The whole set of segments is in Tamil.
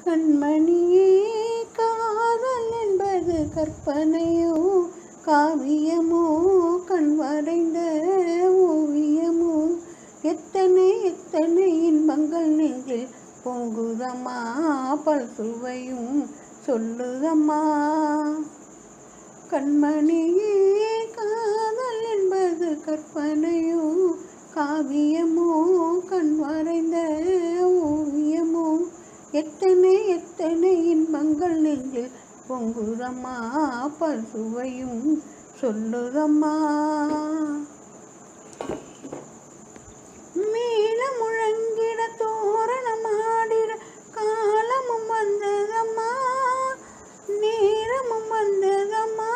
கண்மணியே காதல் என்பது கற்பனையோ காவியமோ கண் வரைந்த ஓவியமோ எத்தனை எத்தனை இன்பங்கள் நெஞ்சில் பொங்குதம்மா பல் சுவையும் சொல்லுதம்மா கண்மணியே காதல் என்பது கற்பனையோ காவியமோ கண் வரைந்த ஓவியமோ எத்தனை எத்தனை இன்பங்கள் நெஞ்சில் பொங்குதம்மா பல் சுவையும் சொல்லுதம்மா மீள முழங்கிட தோரணமாடிட காலமும் வந்ததம்மா நேரமும் வந்ததம்மா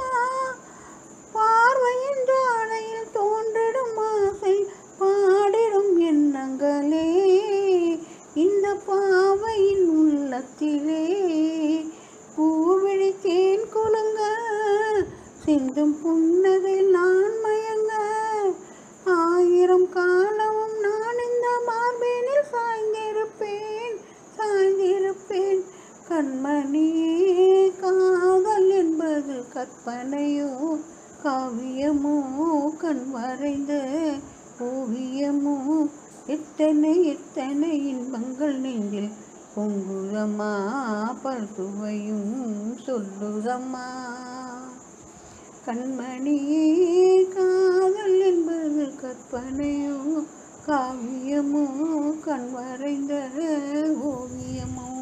பார்வையின் ஜாடையில் தோன்றிடும் ஆசை பாடிடும் எண்ணங்களே இந்த பாவையின் உள்ளத்திலே பூவிழி தேன் குலுங்க சிந்தும் புன்னகை நான் மயங்க ஆயிரம் காலமும் நான் இந்த மார்பினில் சாய்ந்திருப்பேன் சாய்ந்திருப்பேன் கண்மணியே காதல் என்பது கற்பனையோ காவியமோ கண் வரைந்த ஓவியமோ எத்தனை எத்தனை இன்பங்கள் நெஞ்சில் பொங்குதம்மா பல் சுவையும் சொல்லுதம்மா கண்மணியே காதல் என்பது கற்பனையோ காவியமோ கண் வரைந்த ஓவியமோ